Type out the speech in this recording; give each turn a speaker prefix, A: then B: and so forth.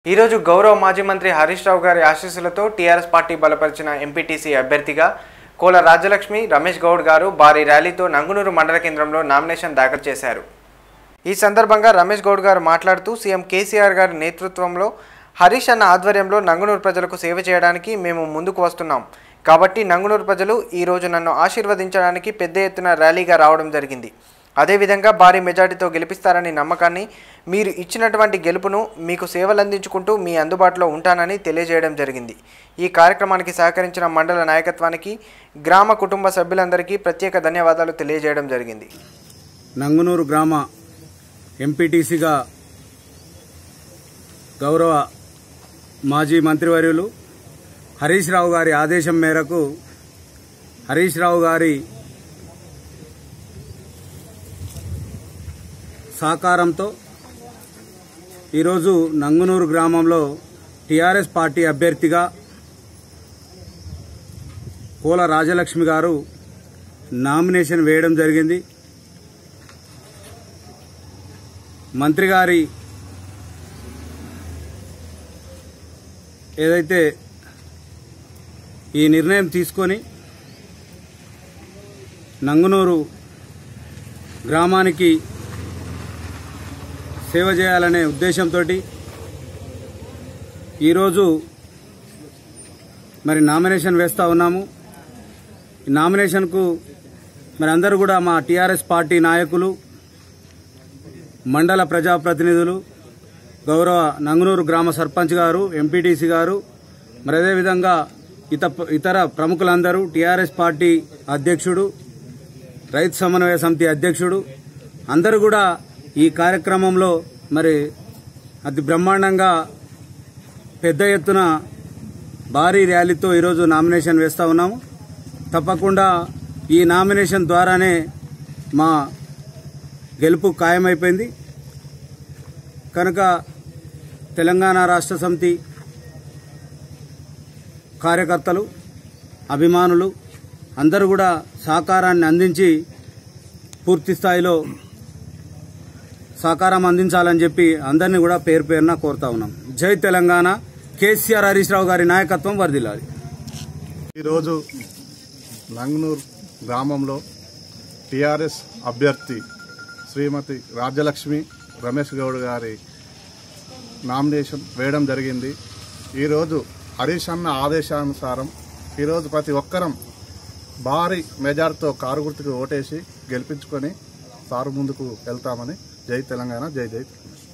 A: ఈరోజు గౌరవ మాజీ మంత్రి హరీష్ రావు గారి ఆశీస్సులతో టీఆర్ఎస్ పార్టీ బలపరిచిన ఎంపీటీసీ అభ్యర్థిగా కోల రాజ్యలక్ష్మి రమేష్ గౌడ్ గారు భారీ ర్యాలీతో నంగునూరు మండల కేంద్రంలో నామినేషన్ దాఖలు చేశారు ఈ సందర్భంగా రమేష్ గౌడ్ గారు మాట్లాడుతూ సీఎం కేసీఆర్ గారి నేతృత్వంలో హరీష్ అన్న ఆధ్వర్యంలో నంగునూరు ప్రజలకు సేవ చేయడానికి మేము ముందుకు వస్తున్నాం కాబట్టి నంగునూరు ప్రజలు ఈరోజు నన్ను ఆశీర్వదించడానికి పెద్ద ఎత్తున ర్యాలీగా రావడం జరిగింది అదేవిధంగా భారీ మెజార్టీతో గెలిపిస్తారని నమ్మకాన్ని మీరు ఇచ్చినటువంటి గెలుపును మీకు సేవలు అందించుకుంటూ మీ అందుబాటులో ఉంటానని తెలియజేయడం జరిగింది ఈ కార్యక్రమానికి సహకరించిన మండల నాయకత్వానికి గ్రామ కుటుంబ సభ్యులందరికీ ప్రత్యేక ధన్యవాదాలు తెలియజేయడం జరిగింది
B: నంగునూరు గ్రామ ఎంపీటీసీగా గౌరవ మాజీ మంత్రివర్యులు హరీష్ రావు గారి ఆదేశం మేరకు హరీష్ రావు గారి సహకారంతో ఈరోజు నంగునూరు గ్రామంలో టీఆర్ఎస్ పార్టీ అభ్యర్థిగా కోల రాజలక్ష్మి గారు నామినేషన్ వేయడం జరిగింది మంత్రి గారి ఏదైతే ఈ నిర్ణయం తీసుకొని నంగునూరు గ్రామానికి సేవ చేయాలనే ఉద్దేశంతో ఈరోజు మరి నామినేషన్ వేస్తూ ఉన్నాము ఈ నామినేషన్కు మరి అందరూ కూడా మా టీఆర్ఎస్ పార్టీ నాయకులు మండల ప్రజాప్రతినిధులు గౌరవ నంగునూరు గ్రామ సర్పంచ్ గారు ఎంపీటీసీ గారు మరి అదేవిధంగా ఇత ఇతర ప్రముఖులందరూ టీఆర్ఎస్ పార్టీ అధ్యక్షుడు రైతు సమన్వయ సమితి అధ్యక్షుడు అందరూ కూడా ఈ కార్యక్రమంలో మరి అతి బ్రహ్మాండంగా పెద్ద ఎత్తున భారీ ర్యాలీతో ఈరోజు నామినేషన్ వేస్తా ఉన్నాము తప్పకుండా ఈ నామినేషన్ ద్వారానే మా గెలుపు ఖాయమైపోయింది కనుక తెలంగాణ రాష్ట్ర సమితి కార్యకర్తలు అభిమానులు అందరూ కూడా సహకారాన్ని అందించి పూర్తి స్థాయిలో సహకారం అందించాలని చెప్పి అందరినీ కూడా పేరు పేరున కోరుతా ఉన్నాం జై తెలంగాణ కేసీఆర్ హరీష్ రావు గారి నాయకత్వం వర్దిల్లాలి
C: ఈరోజు నంగనూర్ గ్రామంలో టిఆర్ఎస్ అభ్యర్థి శ్రీమతి రాజ్యలక్ష్మి రమేష్ గౌడ్ గారి నామినేషన్ వేయడం జరిగింది ఈరోజు హరీష్ అన్న ఆదేశానుసారం ఈరోజు ప్రతి ఒక్కరం భారీ మెజార్టీతో కారు గుర్తుకు ఓటేసి గెలిపించుకొని సారు ముందుకు వెళ్తామని జై తెలంగాణ జై జై తెలంగాణ